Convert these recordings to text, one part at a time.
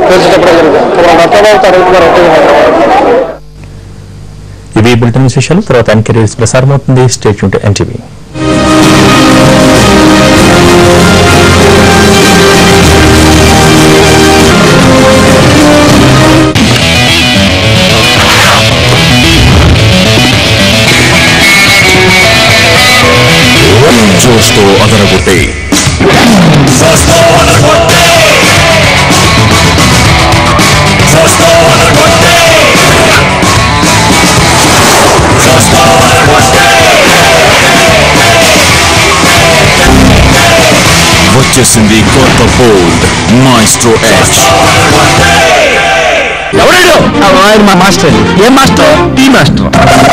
తెలిసేటప్పుడే జరుగుతుంది రత్నబాబు తరగతి గారు ఒకటి ఇవి బులెటిన్ విశేషాలు తర్వాత ఎన్కెరీస్ ప్రసారం అవుతుంది స్టేట్ టు ఎన్టీవీ జోష్తో అదరగొట్టే వచ్చేసింది కొత్త బోల్డ్ మాయిస్ట్రో ఎచ్ ఎవడాడు ఆయన మా మాస్టర్ ఏం మాస్టర్ టీ మాస్టర్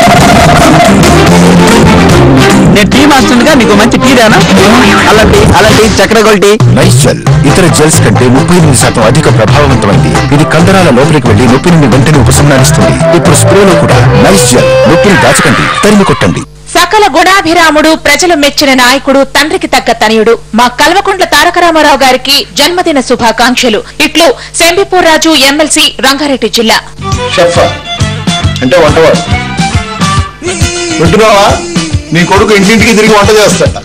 నేను టీ మాస్టర్ గా మీకు మంచి టీ రానా అలాంటి అలాంటి చక్ర గొల్టీ నైస్ జెల్ ఇతర జెల్స్ కంటే ముప్పై ఎనిమిది శాతం అధిక ప్రభావవంతమైంది ఇది కండరాల లోపలికి వెళ్లి నొప్పి నుండి వెంటనే ఉపశమనాన్నిస్తుంది ఇప్పుడు స్ప్రేలో కూడా నైస్ జెల్ నొప్పిని దాచకండి తరిమి కొట్టండి సకల గుణాభిరాముడు ప్రజలు మెచ్చిన నాయకుడు తండ్రికి తగ్గ తనయుడు మా కల్వకుంట్ల తారక రామారావు గారికి జన్మదిన శుభాకాంక్షలు ఇట్లు సెంబిపూర్ రాజు ఎమ్మెల్సీ రంగారెడ్డి జిల్లా షెఫ్ అంటే వంటవాడు వింటున్నావా నీ కొడుకు ఇంటింటికి తిరిగి వంట చేస్తాట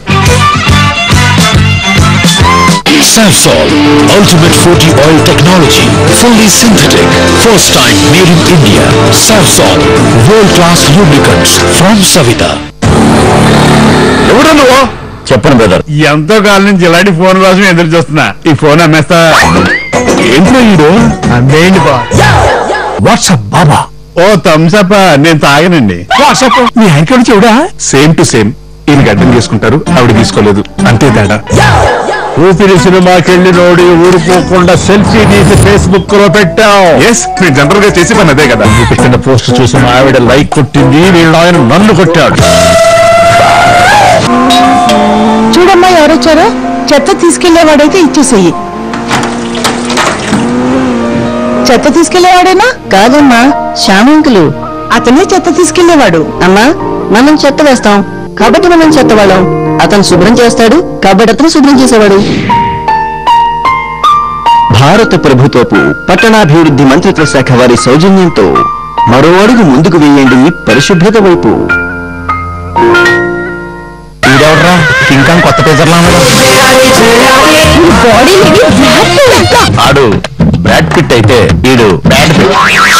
Savsol Ultimate 40 Oil Technology Fully Synthetic First time made in India Savsol World Class Lubricants from Savita ఎవరు నువ్వు చెప్పను బ్రదర్ ఎంతో కాలం నుంచి ఇలాంటి ఫోన్ కోసం ఎదురు చూస్తున్నా ఈ ఫోన్ అమ్మేస్తా ఏంటో ఈడు అమ్మేయండి బా వాట్సాప్ బాబా ఓ థమ్సప్ నేను తాగనండి వాట్సాప్ మీ ఆయన చూడా సేమ్ టు సేమ్ ఈయన గడ్డం చేసుకుంటారు ఆవిడ తీసుకోలేదు అంతే తేడా ఊపిరి సినిమాకెళ్ళి నోడి ఊడిపోకుండా సెల్ఫీ తీసి ఫేస్బుక్ లో పెట్టావు ఎస్ నేను జనరల్ గా చేసి పని అదే కదా నువ్వు పెట్టిన పోస్ట్ చూసి మా ఆవిడ లైక్ కొట్టింది వీళ్ళు ఆయన నన్ను కొట్టాడు చూడమ్మా ఎవరొచ్చారో చెత్త తీసుకెళ్లేవాడైతే ఇచ్చేసేయి చెత్త తీసుకెళ్లేవాడేనా కాదమ్మా శ్యామంకులు అతనే చెత్త తీసుకెళ్లేవాడు అమ్మా మనం చెత్త వేస్తాం కాబట్టి మనం చెత్త వాళ్ళం అతను శుభ్రం చేస్తాడు కాబట్టి అతను శుభ్రం చేసేవాడు భారత ప్రభుత్వపు పట్టణాభివృద్ధి మంత్రిత్వ శాఖ వారి సౌజన్యంతో మరో అడుగు ముందుకు వేయండి పరిశుభ్రత వైపు ఈడెవర్రా ఇంకా కొత్త పేజర్లా ఆడు బ్రాడ్ పిట్ అయితే ఈడు bad pit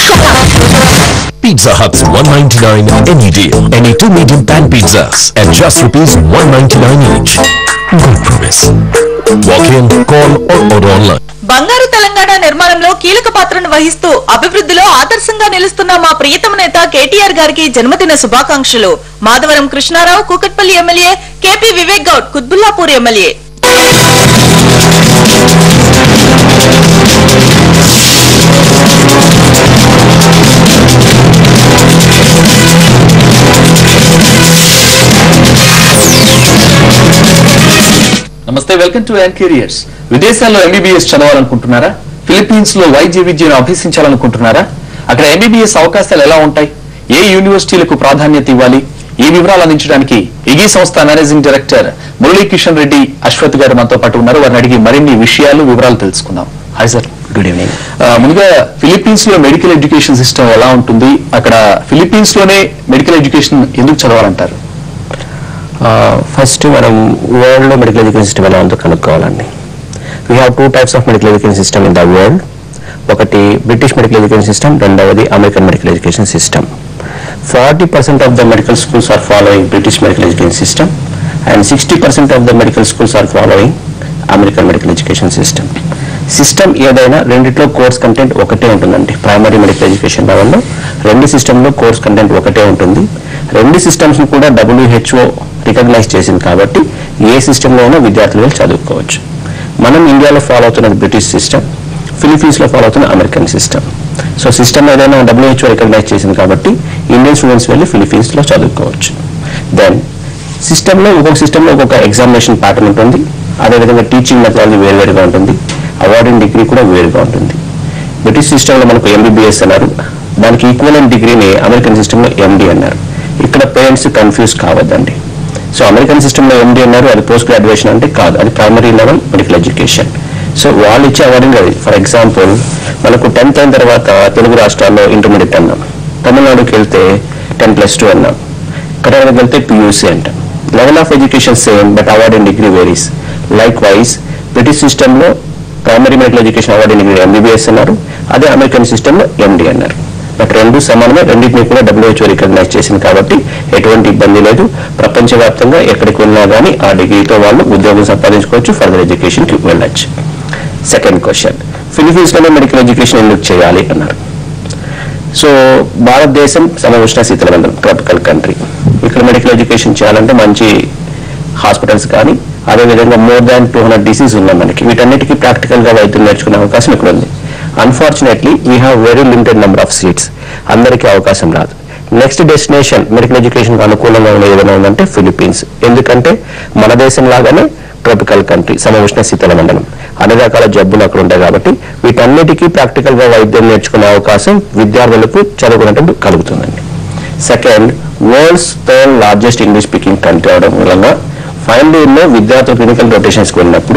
Pizza Hut's 199 any deal. Any two medium pan pizzas at just rupees 199 each. Good promise. Walk in, call or order online. బంగారు తెలంగాణ నిర్మాణంలో కీలక పాత్రను వహిస్తూ అభివృద్ధిలో ఆదర్శంగా నిలుస్తున్న మా ప్రియతమ నేత కేటీఆర్ గారికి జన్మదిన శుభాకాంక్షలు మాధవరం కృష్ణారావు కూకట్పల్లి ఎమ్మెల్యే కేపీ వివేక్ గౌడ్ కుత్బుల్లాపూర్ ఎమ్మెల్యే నమస్తే వెల్కమ్ టు యాన్ కెరియర్స్ విదేశాల్లో ఎంబీబీఎస్ చదవాలనుకుంటున్నారా ఫిలిప్పీన్స్ లో వైద్య విద్యను అభ్యసించాలనుకుంటున్నారా అక్కడ ఎంబీబీఎస్ అవకాశాలు ఎలా ఉంటాయి ఏ యూనివర్సిటీలకు ప్రాధాన్యత ఇవ్వాలి ఈ వివరాలు అందించడానికి ఇగీ సంస్థ మేనేజింగ్ డైరెక్టర్ మురళీ కిషన్ రెడ్డి అశ్వత్ గారు మనతో పాటు ఉన్నారు వారిని అడిగి మరిన్ని విషయాలు వివరాలు తెలుసుకుందాం హాయ్ సార్ గుడ్ ఈవినింగ్ ముందుగా ఫిలిప్పీన్స్ లో మెడికల్ ఎడ్యుకేషన్ సిస్టమ్ ఎలా ఉంటుంది అక్కడ ఫిలిప్పీన్స్ లోనే మెడికల్ ఎడ్యుకేషన్ ఎందుకు చదవాలంటారు ఫస్ట్ మనం వరల్డ్ లో మెడికల్ ఎడ్యుకేషన్ సిస్టమ్ ఎలా ఉందో కనుక్కోవాలండి we have two types of medical education system in the world ఒకటి బ్రిటిష్ మెడికల్ ఎడ్యుకేషన్ సిస్టమ్ రెండవది American medical education system forty percent of the medical schools are following British medical education system and sixty percent of the medical schools are following American medical education system system ఏదైనా రెండిట్లో course content ఒకటే ఉంటుందండి primary medical education లెవెల్లో రెండు సిస్టంలో course content ఒకటే ఉంటుంది రెండు సిస్టమ్స్ కూడా డబ్ల్యూహెచ్ఓ రికగ్నైజ్ చేసింది కాబట్టి ఏ సిస్టంలో అయినా విద్యార్థులు వెళ్ళి చదువుకోవచ్చు మనం ఇండియాలో ఫాలో అవుతున్నది బ్రిటిష్ సిస్టమ్ ఫిలిపీన్స్లో ఫాలో అవుతున్న అమెరికన్ సిస్టమ్ సో సిస్టమ్ ఏదైనా డబ్ల్యూహెచ్ఓ రికగ్నైజ్ చేసింది కాబట్టి ఇండియన్ స్టూడెంట్స్ వెళ్ళి ఫిలిపీన్స్లో చదువుకోవచ్చు దెన్ సిస్టంలో ఒక్కొక్క సిస్టంలో ఒక్కొక్క ఎగ్జామినేషన్ ప్యాటర్న్ ఉంటుంది అదేవిధంగా టీచింగ్ మెథడాలజీ వేరువేరుగా ఉంటుంది అవార్డింగ్ డిగ్రీ కూడా వేరుగా ఉంటుంది బ్రిటిష్ సిస్టంలో మనకు ఎంబీబీఎస్ అన్నారు దానికి ఈక్వలెంట్ డిగ్రీని అమెరికన్ సిస్టంలో ఎండి అన్నారు ఇక్కడ పేరెంట్స్ కన్ఫ్యూజ్ కావద్దండి సో అమెరికన్ సిస్టంలో ఎండి అన్నారు అది పోస్ట్ గ్రాడ్యుయేషన్ అంటే కాదు అది primary level medical education so వాళ్ళు ఇచ్చే అవార్డింగ్ అది ఫర్ ఎగ్జాంపుల్ మనకు టెన్త్ అయిన తర్వాత తెలుగు రాష్ట్రాల్లో ఇంటర్మీడియట్ అన్నాం తమిళనాడుకి వెళ్తే టెన్ ప్లస్ టూ అన్నాం కర్ణాటకకి వెళ్తే పియూసీ అంటాం level of education same but award and degree varies likewise British సిస్టంలో primary medical education award degree MBBS అన్నారు అదే అమెరికన్ సిస్టంలో ఎండి అన్నారు బట్ రెండు సమానమే రెండింటిని కూడా డబ్ల్యూహెచ్ఓ రికగ్నైజ్ చేసింది కాబట్టి ఎటువంటి ఇబ్బంది లేదు ప్రపంచవ్యాప్తంగా ఎక్కడికి వెళ్ళినా కానీ ఆ డిగ్రీతో వాళ్ళు ఉద్యోగం సంపాదించుకోవచ్చు ఫర్దర్ ఎడ్యుకేషన్కి వెళ్ళొచ్చు సెకండ్ క్వశ్చన్ ఫిలిపీన్స్లోనే మెడికల్ ఎడ్యుకేషన్ ఎందుకు చేయాలి అన్నారు సో భారతదేశం సమఉష్ణ శీతలమండలం ట్రాపికల్ కంట్రీ ఇక్కడ మెడికల్ ఎడ్యుకేషన్ చేయాలంటే మంచి హాస్పిటల్స్ కానీ అదేవిధంగా more than two hundred disease ఉన్నాయి మనకి వీటన్నిటికీ ప్రాక్టికల్ గా వైద్యం నేర్చుకునే అవకాశం ఇక్కడ ఉంది unfortunately we have very limited number of seats అందరికీ అవకాశం రాదు నెక్స్ట్ డెస్టినేషన్ మెడికల్ ఎడ్యుకేషన్ అనుకూలంగా ఉన్న ఏదైనా ఉందంటే ఫిలిప్పీన్స్ ఎందుకంటే మన దేశం లాగానే ట్రాపికల్ కంట్రీ సమఉష్ణ శీతల మండలం అన్ని రకాల జబ్బులు అక్కడ ఉంటాయి కాబట్టి వీటన్నిటికీ ప్రాక్టికల్ గా వైద్యం నేర్చుకునే అవకాశం విద్యార్థులకు చదువుకున్నట్టు కలుగుతుందండి second world's third largest English speaking country అవడం మూలంగా ఫైనల్ ఇయర్ లో విద్యార్థులు క్లినికల్ రొటేషన్స్కి వెళ్ళినప్పుడు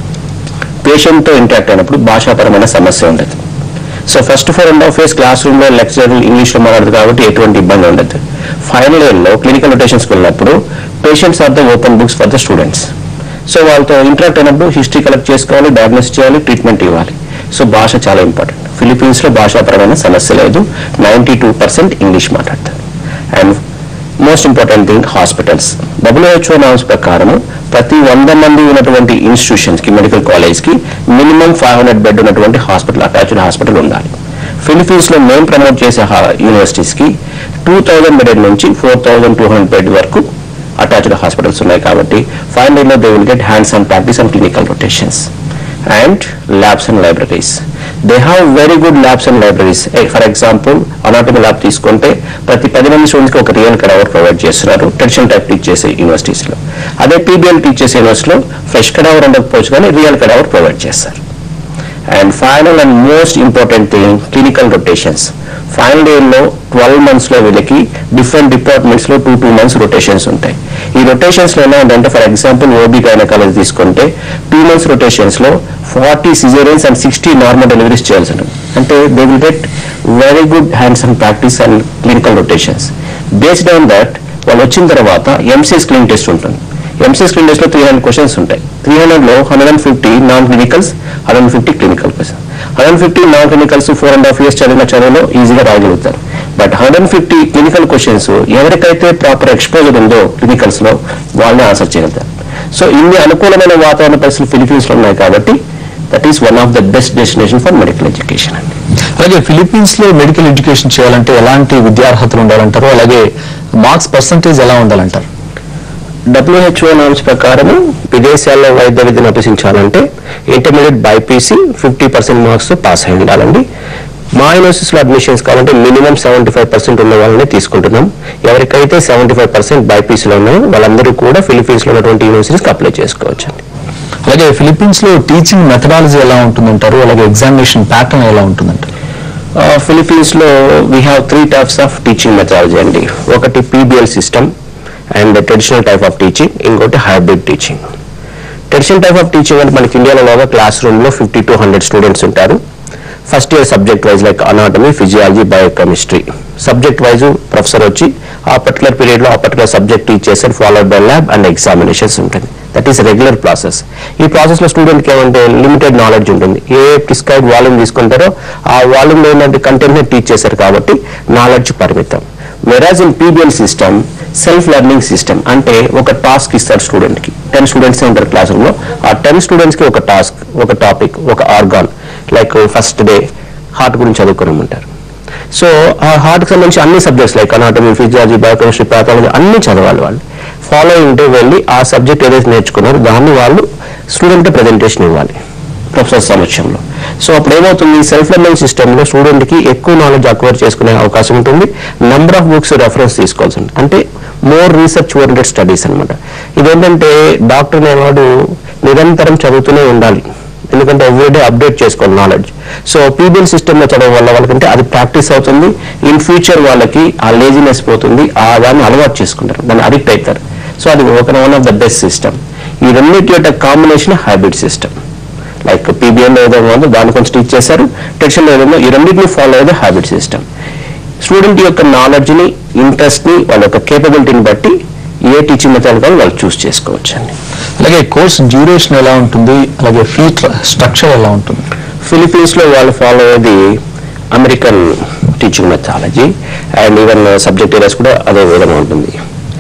పేషెంట్ తో ఇంటరాక్ట్ అయినప్పుడు భాషాపరమైన సమస్య ఉండదు so first four and half years classroom లో లెక్చర్ ఇంగ్లీష్ లో మాట్లాడదు కాబట్టి ఎటువంటి ఇబ్బంది ఉండదు ఫైనల్ ఇయర్ లో క్లినికల్ రొటేషన్స్కి వెళ్ళినప్పుడు patients are the open books for the students so వాళ్ళతో ఇంటరాక్ట్ అయినప్పుడు హిస్టరీ కలెక్ట్ చేసుకోవాలి డయాగ్నోస్ చేయాలి ట్రీట్మెంట్ ఇవ్వాలి సో భాష చాలా ఇంపార్టెంట్ ఫిలిపీన్స్ లో భాషాపరమైన సమస్య లేదు నైంటీ టూ పర్సెంట్ ఇంగ్లీష్ మాట్లాడతారు and most important thing hospitals WHO norms ప్రకారం ప్రతి వంద మంది ఉన్నటువంటి ఇన్స్టిట్యూషన్స్ కి మెడికల్ కాలేజ్ కి మినిమం ఫైవ్ హండ్రెడ్ బెడ్ ఉన్నటువంటి హాస్పిటల్ అటాచ్డ్ హాస్పిటల్ ఉండాలి ఫిలిపీన్స్ లో మేము ప్రమోట్ చేసే యూనివర్సిటీస్ కి టూ థౌజండ్ బెడ్ నుంచి four thousand two hundred bed వరకు అటాచ్డ్ హాస్పిటల్స్ ఉన్నాయి కాబట్టి ఫైనల్ లో they will get hands and practice and clinical rotations and labs and libraries they have very good labs and libraries for example anatomy lab తీసుకుంటే ప్రతి పది మంది స్టూడెంట్స్కి ఒక రియల్ కడవర్ ప్రొవైడ్ చేస్తున్నారు ట్రెడిషనల్ టైప్ టీచ్ చేసే యూనివర్సిటీస్లో అదే పీబీఎల్ టీచ్ చేసే యూనివర్సిటీలో ఫ్రెష్ కడవర్ ఉండకపోవచ్చు కానీ రియల్ కడవర్ ప్రొవైడ్ చేస్తారు and final and most important thing clinical rotations final year లో ట్వెల్వ్ మంత్స్ లో వీళ్ళకి డిఫరెంట్ డిపార్ట్మెంట్స్ లో టూ టూ మంత్స్ రొటేషన్స్ ఉంటాయి ఈ రొటేషన్స్ లో ఎలా ఉందంటే ఫర్ ఎగ్జాంపుల్ ఓబీ గైనకాలజీ తీసుకుంటే టూ మంత్స్ రొటేషన్స్ లో forty caesareans and sixty normal deliveries చేయాల్సి ఉంటుంది అంటే they will get very good hands and practice and clinical rotations based on that వాళ్ళు వచ్చిన తర్వాత ఎంసీఎస్ క్లినిక్ టెస్ట్ ఉంటుంది ఎంసీఎస్ క్లినిక్ టెస్ట్ లో త్రీ హండ్రెడ్ క్వశ్చన్స్ ఉంటాయి త్రీ హండ్రెడ్ లో hundred and fifty non clinicals hundred and fifty clinical question hundred and fifty non clinicals four and half years చదివిన చదువులో ఈజీగా రాయగలుగుతారు but hundred and fifty clinical questions ఎవరికైతే proper exposure ఉందో clinicals లో వాళ్ళని ఆన్సర్ చేయగలుగుతారు సో ఇన్ని అనుకూలమైన వాతావరణ పరిస్థితులు ఫిలిపీన్స్ లో ఉన్నాయి కాబట్టి that is one of the best destination for medical education అండి అలాగే ఫిలిప్పీన్స్ లో మెడికల్ ఎడ్యుకేషన్ చేయాలంటే ఎలాంటి విద్యార్హతలు ఉండాలంటారు అలాగే మార్క్స్ పర్సంటేజ్ ఎలా ఉండాలంటారు డబ్ల్యూహెచ్ఓ నామ్స్ ప్రకారం విదేశాల్లో వైద్య విద్యను అభ్యసించాలంటే intermediate BiPC fifty percent marks pass అయి ఉండాలండి మా యూనివర్సిటీస్లో అడ్మిషన్స్ కావాలంటే మినిమం సెవెంటీ ఫైవ్ పర్సెంట్ ఉన్న వాళ్ళని తీసుకుంటున్నాం ఎవరికైతే సెవెంటీ ఫైవ్ పర్సెంట్ బైపీసీలో ఉన్నాయో వాళ్ళందరూ కూడా ఫిలిపీన్స్లో ఉన్నటువంటి యూనివర్సిటీస్కి అప్లై చేసుకోవచ్చు అండి అలాగే ఫిలిప్పీన్స్ లో టీచింగ్ మెథడాలజీ ఎలా ఉంటుందంటారు అలాగే ఎగ్జామినేషన్ ప్యాటర్న్ ఎలా ఉంటుందంటారు ఫిలిపీన్స్ లో we have three types of teaching methodology అండి ఒకటి PBL system and traditional type of teaching ఇంకోటి hybrid teaching traditional type of teaching అంటే మనకి ఇండియాలో లాగా క్లాస్ రూమ్ లో ఫిఫ్టీ టు హండ్రెడ్ స్టూడెంట్స్ ఉంటారు first year subject wise like anatomy physiology biochemistry subject wise professor వచ్చి ఆ పర్టికులర్ పీరియడ్ లో ఆ పర్టికులర్ సబ్జెక్ట్ టీచ్ చేస్తారు followed by lab and examinations ఉంటుంది దట్ ఈస్ రెగ్యులర్ ప్రాసెస్ ఈ process లో స్టూడెంట్ కి ఏమంటే లిమిటెడ్ నాలెడ్జ్ ఉంటుంది ఏ ప్రిస్క్రైబ్ వాల్యూమ్ తీసుకుంటారో ఆ వాల్యూమ్ లో ఏంటంటే కంటెంట్ ని టీచ్ చేశారు కాబట్టి నాలెడ్జ్ పరిమితం whereas in PBL system self learning system అంటే ఒక టాస్క్ ఇస్తారు స్టూడెంట్ కి టెన్ స్టూడెంట్స్ ఉంటారు క్లాస్ రూమ్ లో ఆ టెన్ స్టూడెంట్స్ కి ఒక టాస్క్ ఒక టాపిక్ ఒక organ like first day heart గురించి చదువుకోమంటారు సో ఆ హార్ట్ కి సంబంధించి అన్ని subjects like anatomy physiology biochemistry pathology అన్ని చదవాలి వాళ్ళు ఫాలోయింగ్ డే వెళ్ళి ఆ సబ్జెక్ట్ ఏదైతే నేర్చుకున్నారో దాన్ని వాళ్ళు స్టూడెంట్ ప్రెజెంటేషన్ ఇవ్వాలి ప్రొఫెసర్ సమక్షంలో సో అప్పుడు ఏమవుతుంది సెల్ఫ్ లెర్నింగ్ సిస్టంలో స్టూడెంట్ కి ఎక్కువ నాలెడ్జ్ అక్వైర్ చేసుకునే అవకాశం ఉంటుంది నెంబర్ ఆఫ్ బుక్స్ రెఫరెన్స్ తీసుకోవాల్సి ఉంటుంది అంటే మోర్ రీసెర్చ్ ఓరియంటెడ్ స్టడీస్ అనమాట ఇదేంటంటే డాక్టర్ అనేవాడు నిరంతరం చదువుతూనే ఉండాలి ఎందుకంటే ఎవ్రీడే అప్డేట్ చేసుకోవాలి నాలెడ్జ్ సో పీబీఎల్ సిస్టంలో చదవడం వల్ల వాళ్ళకంటే అది ప్రాక్టీస్ అవుతుంది ఇన్ ఫ్యూచర్ వాళ్ళకి ఆ లేజినెస్ పోతుంది ఆ దాన్ని అలవాటు చేసుకుంటారు దాన్ని అడిక్ట్ అవుతారు సో అది ఒక one of the best system ఈ రెండింటి యొక్క combination hybrid system like PBM ఏదో ఉందో దాన్ని కొంచెం టీచ్ చేశారు టెన్షన్ ఏదో ఉందో ఈ రెండింటిని ఫాలో అయ్యేది హ్యాబిట్ సిస్టమ్ స్టూడెంట్ యొక్క నాలెడ్జ్ని ఇంట్రెస్ట్ని వాళ్ళ యొక్క కేపబిలిటీని బట్టి ఏ టీచింగ్ మెథడ్ కానీ వాళ్ళు చూస్ చేసుకోవచ్చు అండి అలాగే కోర్స్ డ్యూరేషన్ ఎలా ఉంటుంది అలాగే ఫీ స్ట్రక్చర్ ఎలా ఉంటుంది ఫిలిపీన్స్ లో వాళ్ళు ఫాలో అయ్యేది American teaching methodology and even subject areas కూడా అదే విధంగా ఉంటుంది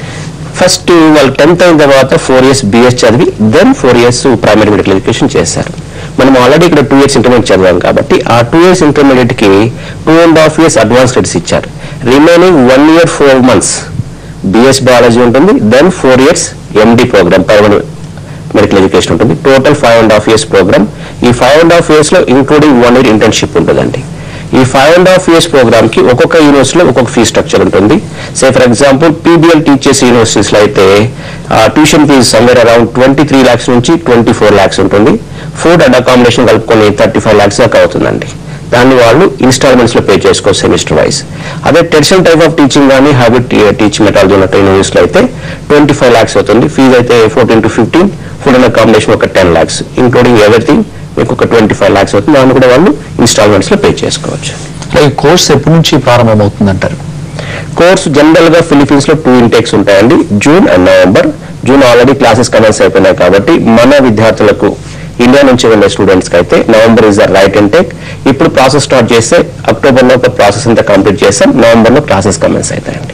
ఫస్ట్ వాళ్ళు టెన్త్ అయిన తర్వాత ఫోర్ ఇయర్స్ బిఎస్ చదివి then four years primary medical education చేశారు మనం ఆల్రెడీ ఇక్కడ టూ ఇయర్స్ ఇంటర్మీడియట్ చదివాం కాబట్టి ఆ టూ ఇయర్స్ ఇంటర్మీడియట్ కి two and half years advance credits ఇచ్చారు remaining one year four months BS biology ఉంటుంది then four years MD program permanent medical education ఉంటుంది total five and half years program ఈ five and half years లో including one year internship ఉంటుందండి ఈ five and half years program కి ఒక్కొక్క యూనివర్సిటీలో ఒక్కొక్క ఫీ స్ట్రక్చర్ ఉంటుంది say for example PBL teach చేసే యూనివర్సిటీస్ లో అయితే tuition fees somewhere around twenty three lakhs నుంచి ట్వంటీ ఫోర్ ల్యాక్స్ ఉంటుంది ఫుడ్ అండ్ అకామిడేషన్ కలుపుకొని థర్టీ ఫైవ్ ల్యాక్స్ దాకా అవుతుందండి దాన్ని వాళ్ళు ఇన్స్టాల్మెంట్స్ లో పే చేసుకోవచ్చు సెమిస్టర్ వైజ్ అదే టెన్షన్ టైప్ ఆఫ్ టీచింగ్ కానీ హ్యాబిట్ టీచింగ్ మెటాలజీ ఉన్న యూనివర్సిటీలో అయితే ట్వంటీ ఫైవ్ ల్యాక్స్ అవుతుంది ఫీజు అయితే fourteen to fifteen food and accommodation ఒక టెన్ ల్యాక్స్ ఇంక్లూడింగ్ ఎవ్రీథింగ్ మీకు ఒక ట్వంటీ ఫైవ్ ల్యాక్స్ అవుతుంది దాన్ని కూడా వాళ్ళు ఇన్స్టాల్మెంట్స్ లో పే చేసుకోవచ్చు అలాగే కోర్స్ ఎప్పటి నుంచి ప్రారంభమవుతుంది అంటారు కోర్సు జనరల్ గా ఫిలిపీన్స్ లో టూ ఇంటేక్స్ ఉంటాయండి June and November June already classes commence అయిపోయినాయి కాబట్టి మన విద్యార్థులకు ఇండియా నుంచి వెళ్ళే స్టూడెంట్స్ కి అయితే November is the right intake ఇప్పుడు ప్రాసెస్ స్టార్ట్ చేస్తే అక్టోబర్ లో ఒక ప్రాసెస్ అంతా కంప్లీట్ చేస్తాం నవంబర్ లో క్లాసెస్ కమెన్స్ అవుతాయండి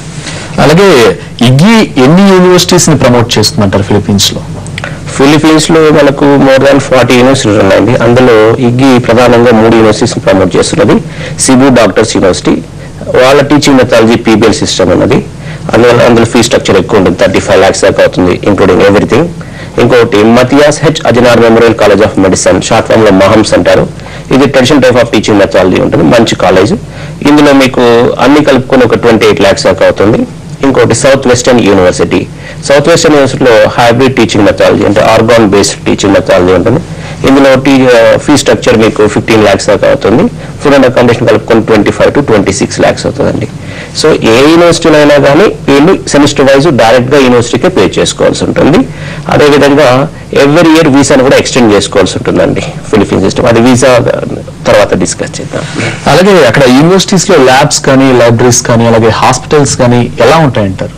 అలాగే ఇగ్గి ఎన్ని యూనివర్సిటీస్ ని ప్రమోట్ చేస్తుందంటారు ఫిలిపీన్స్ లో ఫిలిపీన్స్ లో మనకు మోర్ దాన్ ఫార్టీ యూనివర్సిటీస్ ఉన్నాయండి అందులో ఇగ్గి ప్రధానంగా మూడు యూనివర్సిటీస్ ప్రమోట్ చేస్తున్నది సిబు డాక్టర్స్ యూనివర్సిటీ వాళ్ళ టీచింగ్ మెథాలజీ పీబీఎల్ సిస్టమ్ ఉన్నది అందులో అందులో ఫీ స్ట్రక్చర్ ఎక్కువ ఉంటుంది థర్టీ ఫైవ్ ల్యాక్స్ దాకా అవుతుంది ఇంక్లూడింగ్ ఎవ్రీథింగ్ ఇంకోటి Matias H Aznar Memorial College of Medicine short form లో మహమ్స్ అంటారు ఇది traditional type of teaching methodology ఉంటుంది మంచి కాలేజ్ ఇందులో మీకు అన్ని కలుపుకొని ఒక ట్వంటీ ఎయిట్ ల్యాక్స్ దాకా అవుతుంది ఇంకోటి South Western University South Western యూనివర్సిటీలో హైబ్రిడ్ టీచింగ్ మెథాలజీ అంటే ఆర్గాన్ బేస్డ్ టీచింగ్ మెథాలజీ ఉంటుంది ఇందులో ఫీ స్ట్రక్చర్ మీకు ఫిఫ్టీన్ ల్యాక్స్ దాకా అవుతుంది ఫుడ్ అండ్ అకామిడేషన్ కలుపుకొని twenty five to twenty six lakhs అవుతుందండి సో ఏ యూనివర్సిటీలో అయినా కానీ వీళ్ళు సెమిస్టర్ వైజ్ డైరెక్ట్ గా యూనివర్సిటీకే పే చేసుకోవాల్సి ఉంటుంది అదేవిధంగా ఎవ్రీ ఇయర్ వీసాను కూడా ఎక్స్టెండ్ చేసుకోవాల్సి ఉంటుందండి ఫిలిపీన్ సిస్టమ్ అది వీసా తర్వాత డిస్కస్ చేద్దాం అలాగే అక్కడ యూనివర్సిటీస్ లో ల్యాబ్స్ కానీ లైబ్రరీస్ కానీ అలాగే హాస్పిటల్స్ కానీ ఎలా ఉంటాయంటారు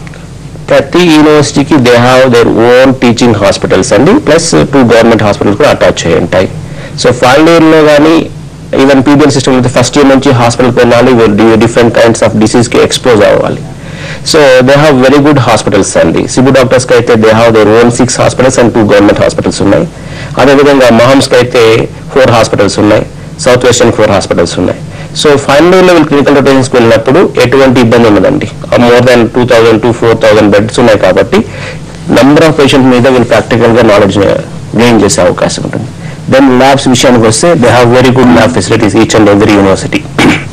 ప్రతి యూనివర్సిటీకి they have their own teaching hospitals అండి ప్లస్ టూ గవర్నమెంట్ హాస్పిటల్స్ కూడా అటాచ్ అయి ఉంటాయి సో ఫైనల్ ఇయర్ లో కానీ ఈవెన్ పీబీఎల్ సిస్టమ్ అయితే ఫస్ట్ ఇయర్ నుంచి హాస్పిటల్కి వెళ్ళాలి డిఫరెంట్ కైండ్స్ ఆఫ్ డిసీజ్ కి ఎక్స్పోజ్ అవ్వాలి so they have very good hospitals అండి సిబు డాక్టర్స్ కి అయితే they have their own six hospitals and two government hospitals ఉన్నాయి అదేవిధంగా మహమ్స్ కి అయితే ఫోర్ హాస్పిటల్స్ ఉన్నాయి సౌత్ వెస్టర్న్ ఫోర్ హాస్పిటల్స్ ఉన్నాయి so final year level clinical రొటేషన్స్కి వెళ్ళినప్పుడు ఎటువంటి ఇబ్బంది ఉండదండి more than two thousand to four thousand beds ఉన్నాయి కాబట్టి నంబర్ ఆఫ్ పేషెంట్ మీద వీళ్ళు ప్రాక్టికల్ గా నాలెడ్జ్ గెయిన్ చేసే అవకాశం ఉంటుంది దెన్ ల్యాబ్స్ విషయానికి వస్తే they have very good lab facilities each and every university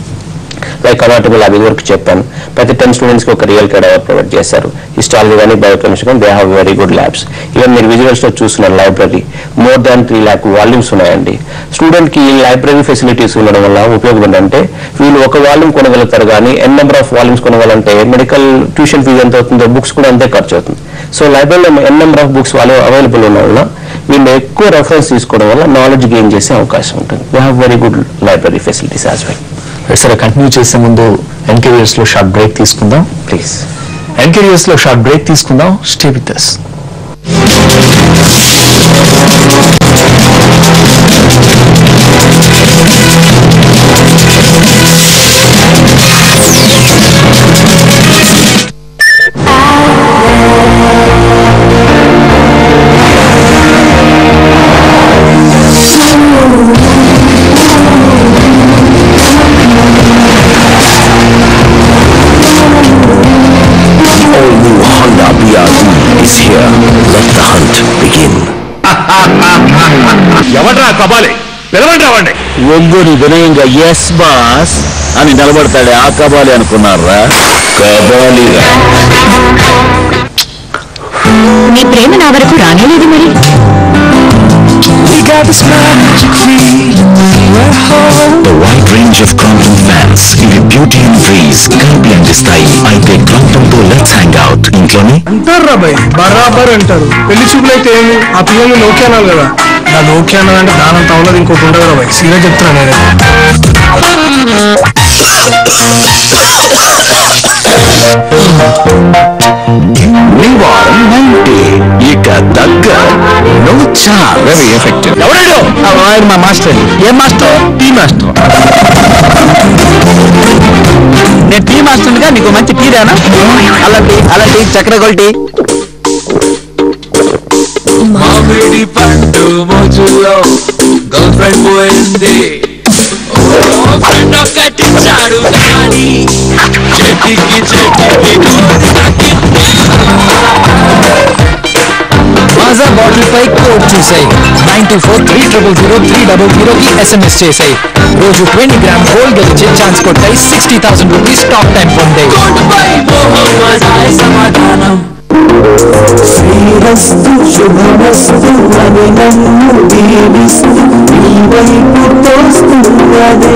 like Karnataka lab వరకు చెప్పాను ప్రతి టెన్ స్టూడెంట్స్ కి ఒక రియల్ కేర్ ప్రొవైడ్ చేశారు హిస్టాలజీ కానీ బయోకెమిస్ట్రీ కానీ they have very good labs even మీరు విజువల్స్ లో చూస్తున్నారు library more than three lakh volumes ఉన్నాయండి స్టూడెంట్ కి లైబ్రరీ ఫెసిలిటీస్ ఉండడం వల్ల ఉపయోగం ఏంటంటే వీళ్ళు ఒక వాల్యూమ్ కొనగలుగుతారు కానీ ఎన్ నెంబర్ ఆఫ్ వాల్యూమ్స్ కొనగలంటే మెడికల్ ట్యూషన్ ఫీజు ఎంత అవుతుందో బుక్స్ కూడా అంతే ఖర్చు అవుతుంది సో లైబ్రరీలో ఎన్ నెంబర్ ఆఫ్ బుక్స్ వాళ్ళు అవైలబుల్ ఉన్న వల్ల వీళ్ళు ఎక్కువ రెఫరెన్స్ తీసుకోవడం వల్ల నాలెడ్జ్ గెయిన్ చేసే అవకాశం ఉంటుంది they have very good library facilities as well సరే కంటిన్యూ చేసే ముందు ఎన్కేరియర్స్ లో షార్ట్ బ్రేక్ తీసుకుందాం ప్లీజ్ ఎన్కేరియర్స్ లో షార్ట్ బ్రేక్ తీసుకుందాం stay with us All new Honda BRV is here. Let the hunt begin. ఎవడ్రా కబాలి పిలవండి రావండి ఒంగుని వినయంగా ఎస్ బాస్ అని నిలబడతాడే ఆ కబాలి అనుకున్నారా కబాలిరా నీ ప్రేమ నా వరకు రానేలేదు మరి The wide range of Crompton fans ఇవి బ్యూటీ అండ్ బ్రీజ్ కలిపి అందిస్తాయి అయితే Crompton తో లెట్స్ హ్యాంగ్ అవుట్ ఇంట్లోనే అంటారు రాబాయ్ బరాబర్ అంటారు పెళ్లి చూపులైతే ఏమి ఆ పిల్లలు నోకే అనాలి కదా అది ఓకే అన్నదంటే దానంత అవ్వలేదు ఇంకోటి ఉండదు రా భయ్ సీరియస్ చెప్తున్నా నేను నివారం నైంటీ ఇక దగ్గ నో ఛాన్స్ వెరీ ఎఫెక్టివ్ ఎవరాడు మా మాస్టర్ ఏం మాస్టర్ టీ మాస్టర్ నేను టీ మాస్టర్గా నీకు మంచి టీ రానా అలాంటి అలాంటి చక్కెర గొల్టీ మామిడి పండు మోజులో గర్ల్ ఫ్రెండ్ పోయింది ఫ్రెండ్ ఒక్కటిచ్చాడు కానీ చెట్టికి చెట్టికి గోరి తగ్గింది మాజా బాటిల్ పై కోడ్ చూసాయి nine two four three triple zero three double జీరోకి ఎస్ఎంఎస్ చేసాయి రోజు ట్వంటీ గ్రామ్ గోల్డ్ గెలిచే ఛాన్స్ కొట్టాయి sixty thousand rupees talk time పొందాయి కోటుపై మోహమ్మదాయ సమాధానం శ్రీరస్తు శుభమస్తు అని నన్ను దీవిస్తూ నీ వైపు తోస్తున్నదే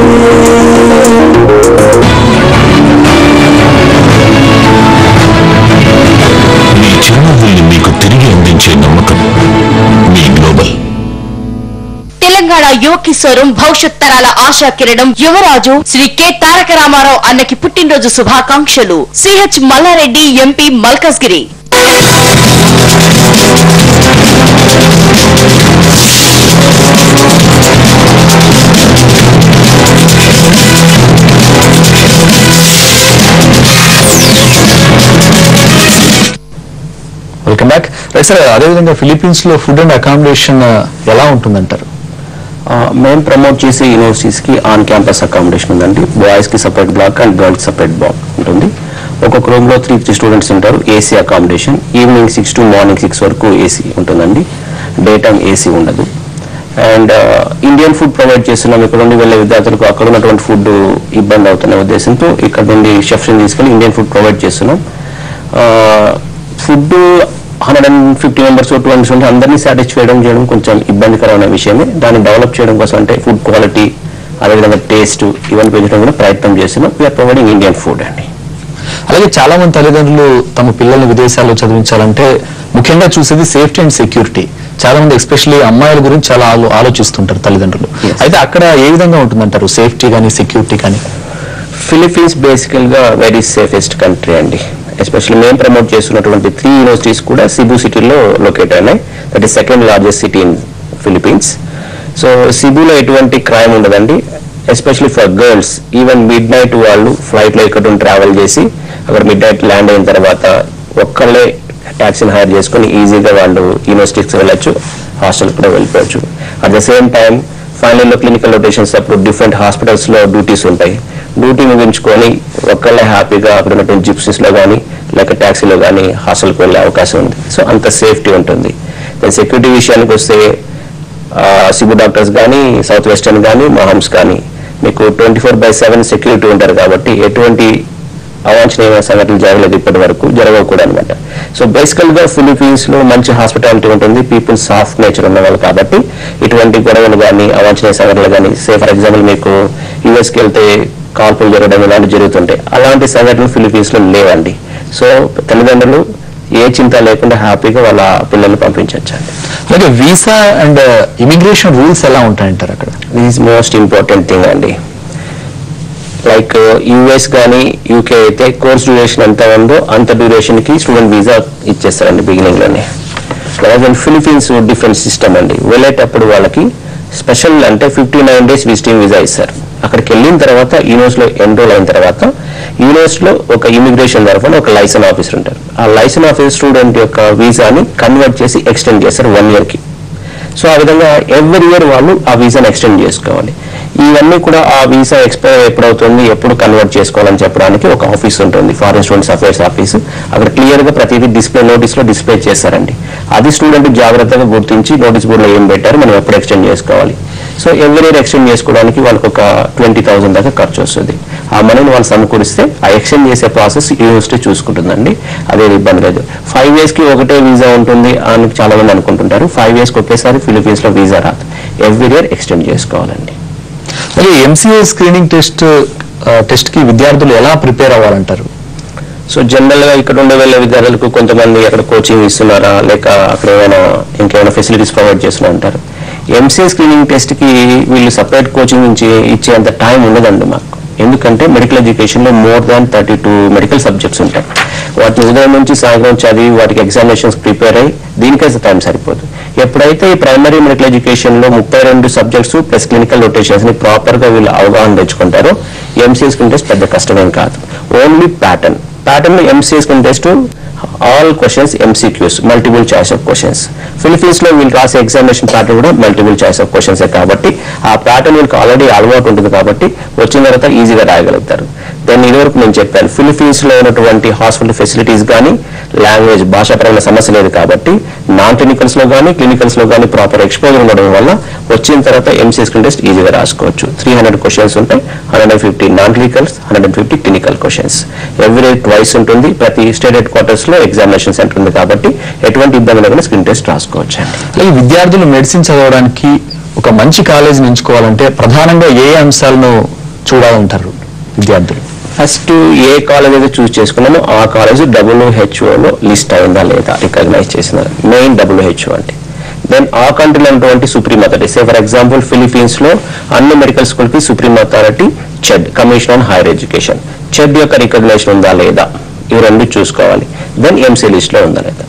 మీ చిరునవ్వుల్ని మీకు తిరిగి అందించే నమ్మకం మీ గ్లోబల్ తెలంగాణ యువ కిశోరం భవిష్యత్ తరాల ఆశా కిరణం యువరాజు శ్రీ కె తారక రామారావు అన్నకి పుట్టినరోజు శుభాకాంక్షలు CH Malla Reddy MP Malkajgiri welcome back right sir అదేవిధంగా ఫిలిప్పీన్స్ లో ఫుడ్ అండ్ అకామిడేషన్ ఎలా ఉంటుందంటారు మేము ప్రమోట్ చేసే యూనివర్సిటీస్ కి ఆన్ క్యాంపస్ అకామిడేషన్ ఉందండి బాయ్స్ కి separate block and girls separate block ఉంటుంది ఒక్కొక్క రూమ్ లో త్రీ త్రీ స్టూడెంట్స్ ఉంటారు AC accommodation evening six to morning six వరకు ఏసీ ఉంటుందండి డే టైం ఏసీ ఉండదు అండ్ ఇండియన్ ఫుడ్ ప్రొవైడ్ చేస్తున్నాం ఇక్కడ నుండి వెళ్ళే విద్యార్థులకు అక్కడ ఉన్నటువంటి ఫుడ్ ఇబ్బంది అవుతున్న ఉద్దేశంతో ఇక్కడ నుండి షెఫ్స్ తీసుకెళ్ళి ఇండియన్ ఫుడ్ ప్రొవైడ్ చేస్తున్నాం food hundred and fifty members two hundreds ఉంటే అందరినీ సాటిస్ఫై చేయడం చేయడం కొంచెం ఇబ్బందికరమైన విషయమే దాన్ని డెవలప్ చేయడం కోసం అంటే ఫుడ్ క్వాలిటీ అదేవిధంగా టేస్ట్ ఇవన్నీ పెంచడం కూడా ప్రయత్నం చేస్తున్నాం వీఆర్ ప్రొవైడింగ్ ఇండియన్ ఫుడ్ అండి అలాగే చాలా మంది తల్లిదండ్రులు తమ పిల్లల్ని విదేశాల్లో చదివించాలంటే ముఖ్యంగా చూసేది సేఫ్టీ అండ్ సెక్యూరిటీ చాలా మంది ఎస్పెషల్లీ అమ్మాయిల గురించి చాలా ఆలో- ఆలోచిస్తుంటారు తల్లిదండ్రులు అయితే అక్కడ ఏ విధంగా ఉంటుందంటారు సేఫ్టీ కానీ సెక్యూరిటీ కానీ ఫిలిప్పీన్స్ బేసికల్ గా వెరీ సేఫెస్ట్ కంట్రీ అండి ఎస్పెషల్లీ మేము ప్రమోట్ చేస్తున్నటువంటి త్రీ యూనివర్సిటీస్ కూడా సిబు సిటీలో లొకేట్ అయినాయి that is second largest city in Philippines so సిబులో ఎటువంటి క్రైమ్ ఉండదండి especially for girls even midnight వాళ్ళు ఫ్లైట్ లో ఇక్కడ ట్రావెల్ చేసి అక్కడ మిడ్ నైట్ ల్యాండ్ అయిన తర్వాత ఒక్కళ్ళే ట్యాక్సీని హైర్ చేసుకుని ఈజీగా వాళ్ళు యూనివర్సిటీకి వెళ్ళొచ్చు హాస్టల్ కూడా వెళ్ళిపోవచ్చు at the same time final లో క్లినికల్ రొటేషన్స్ అప్పుడు డిఫరెంట్ హాస్పిటల్స్ లో డ్యూటీస్ ఉంటాయి డ్యూటీ ముగించుకొని ఒక్కళ్ళే హ్యాపీగా అక్కడ ఉన్నటువంటి జిప్సీస్ లో కానీ లేక ట్యాక్సీలో కానీ హాస్టల్కి వెళ్ళే అవకాశం ఉంది సో అంత సేఫ్టీ ఉంటుంది సెక్యూరిటీ విషయానికి వస్తే సిబు డాక్టర్స్ కానీ సౌత్ వెస్టర్న్ కానీ మహమ్స్ కానీ మీకు twenty four by seven security ఉంటారు కాబట్టి ఎటువంటి అవాంఛనీయమైన సంఘటనలు జరగలేదు ఇప్పటి వరకు జరగవు కూడా అనమాట సో బేసికల్ గా ఫిలిపీన్స్ లో మంచి హాస్పిటాలిటీ ఉంటుంది పీపుల్ సాఫ్ట్ నేచర్ ఉన్న వాళ్ళు కాబట్టి ఇటువంటి గొడవలు కానీ అవాంఛనీయ సంఘటనలు కానీ సే ఫర్ ఎగ్జాంపుల్ మీకు యుఎస్కి వెళ్తే కాల్పులు జరగడం ఇలాంటివి జరుగుతుంటాయి అలాంటి సంఘటనలు ఫిలిపీన్స్ లో లేవండి సో తల్లిదండ్రులు ఏ చింత లేకుండా హ్యాపీగా వాళ్ళ పిల్లల్ని పంపించవచ్చండి అలాగే వీసా అండ్ ఇమిగ్రేషన్ రూల్స్ ఎలా ఉంటాయంటారు అక్కడ ఈజ్ మోస్ట్ ఇంపార్టెంట్ థింగ్ అండి లైక్ యుఎస్ కానీ యూకే అయితే కోర్స్ డ్యూరేషన్ ఎంత ఉందో అంత డ్యూరేషన్ కి స్టూడెంట్ వీసా ఇచ్చేస్తారండి బిగినింగ్ లోనే అలాగే ఫిలిపీన్స్ డిఫరెంట్ సిస్టమ్ అండి వెళ్ళేటప్పుడు వాళ్ళకి స్పెషల్ అంటే fifty nine days visiting visa ఇస్తారు అక్కడికి వెళ్ళిన తర్వాత యూనివర్స్ లో ఎన్రోల్ అయిన తర్వాత యూనివర్స్ లో ఒక ఇమిగ్రేషన్ తరఫున ఒక లైసెన్స్ ఆఫీసర్ ఉంటారు ఆ లైసెన్స్ ఆఫీసర్ స్టూడెంట్ యొక్క వీసాని కన్వర్ట్ చేసి ఎక్స్టెండ్ చేస్తారు వన్ ఇయర్ కి సో ఆ విధంగా ఎవ్రీ ఇయర్ వాళ్ళు ఆ వీసాని ఎక్స్టెండ్ చేసుకోవాలి ఇవన్నీ కూడా ఆ వీసా ఎక్స్పైర్ ఎప్పుడవుతుంది ఎప్పుడు కన్వర్ట్ చేసుకోవాలని చెప్పడానికి ఒక ఆఫీస్ ఉంటుంది ఫారిన్ స్టూడెంట్స్ అఫైర్స్ ఆఫీస్ అక్కడ క్లియర్ గా ప్రతిదీ డిస్ప్లే నోటీస్ లో డిస్ప్లే చేస్తారండి అది స్టూడెంట్ జాగ్రత్తగా గుర్తించి నోటీస్ బోర్డులో ఏం పెట్టారు మనం ఎప్పుడు ఎక్స్టెండ్ చేసుకోవాలి సో ఎవ్రీ ఇయర్ ఎక్స్టెండ్ చేసుకోవడానికి వాళ్ళకి ఒక ట్వంటీ థౌసండ్ దాకా ఖర్చు వస్తుంది ఆ మనీని వాళ్ళు సమకూరిస్తే ఆ ఎక్స్టెండ్ చేసే ప్రాసెస్ యూనివర్సిటీ చూసుకుంటుందండి అదే ఇబ్బంది లేదు ఫైవ్ ఇయర్స్ కి ఒకటే వీసా ఉంటుంది అని చాలా మంది అనుకుంటుంటారు ఫైవ్ ఇయర్స్ కి ఒకేసారి ఫిలిపీన్స్ లో వీసా రాదు ఎవ్రీ ఇయర్ ఎక్స్టెండ్ చేసుకోవాలండి మరి ఎంసీఏ స్క్రీనింగ్ టెస్ట్ టెస్ట్ కి విద్యార్థులు ఎలా ప్రిపేర్ అవ్వాలంటారు సో జనరల్ గా ఇక్కడ ఉండే వెళ్ళే విద్యార్థులకు కొంతమంది అక్కడ కోచింగ్ ఇస్తున్నారా లేక అక్కడ ఏమైనా ఇంకేమైనా ఫెసిలిటీస్ ప్రొవైడ్ చేస్తున్నా ఉంటారు ఎంసీఏ స్క్రీనింగ్ టెస్ట్కి వీళ్ళు సపరేట్ కోచింగ్ నుంచి ఇచ్చేంత టైం ఉండదండి మాకు ఎందుకంటే మెడికల్ ఎడ్యుకేషన్లో more than thirty two medical subjects ఉంటాయి వాటిని ఉదయం నుంచి సాయంత్రం చదివి వాటికి ఎగ్జామినేషన్స్ ప్రిపేర్ అయ్యి దీనికైతే టైం సరిపోదు ఎప్పుడైతే ఈ ప్రైమరీ మెడికల్ ఎడ్యుకేషన్లో ముప్పై రెండు సబ్జెక్ట్స్ ప్లస్ క్లినికల్ రొటేషన్స్ ని ప్రాపర్గా వీళ్ళు అవగాహన తెచ్చుకుంటారో ఎంసీఏ స్క్రీన్ టెస్ట్ పెద్ద కష్టమేం కాదు only pattern pattern MCA screen test all questions MCQs multiple choice of questions Philippines లో వీళ్ళు రాసే ఎగ్జామినేషన్ ప్యాటర్న్ కూడా మల్టిపుల్ చాయిస్ ఆఫ్ క్వశ్చన్స్ కాబట్టి ఆ ప్యాటర్న్ వీళ్ళకి ఆల్రెడీ అలవాటు ఉంటుంది కాబట్టి వచ్చిన తర్వాత ఈజీగా రాయగలుగుతారు దెన్ ఇదివరకు నేను చెప్పాను ఫిలిపీన్స్ లో ఉన్నటువంటి హాస్పిటల్ ఫెసిలిటీస్ కానీ లాంగ్వేజ్ భాషాపరమైన సమస్య లేదు కాబట్టి నాన్ క్లినికల్స్ లో కానీ క్లినికల్స్ లో కానీ ప్రాపర్ ఎక్స్పోజర్ ఉండడం వల్ల వచ్చిన తర్వాత ఎంసీఎస్ స్క్రీన్ టెస్ట్ ఈజీగా రాసుకోవచ్చు త్రీ హండ్రెడ్ క్వశ్చన్స్ ఉంటాయి hundred and fifty non clinicals hundred and fifty clinical questions every twice ఉంటుంది ప్రతి స్టేట్ హెడ్ క్వార్టర్స్ లో ఎగ్జామినేషన్ సెంటర్ ఉంది కాబట్టి ఎటువంటి ఇబ్బంది లేకుండా స్క్రీన్ టెస్ట్ రాసుకోవచ్చు అండి ఈ విద్యార్థులు మెడిసిన్ చదవడానికి ఒక మంచి కాలేజ్ ఎంచుకోవాలంటే ప్రధానంగా ఏ అంశాలను చూడాలంటారు విద్యార్థులు ఫస్ట్ ఏ కాలేజ్ అయితే చూస్ చేసుకున్నామో ఆ కాలేజ్ డబ్ల్యూహెచ్ఓలో లిస్ట్ అయిందా లేదా రికగ్నైజ్ చేసిన మెయిన్ డబ్ల్యూహెచ్ఓ అంటే దెన్ ఆ కంట్రీలో ఉన్నటువంటి supreme authority say for example Philippines లో అన్ని మెడికల్ స్కూల్ కి supreme authority CHED commission on higher education CHED యొక్క రికగ్నేషన్ ఉందా లేదా ఇవి రెండు చూసుకోవాలి దెన్ ఎంసీ లిస్ట్ లో ఉందా లేదా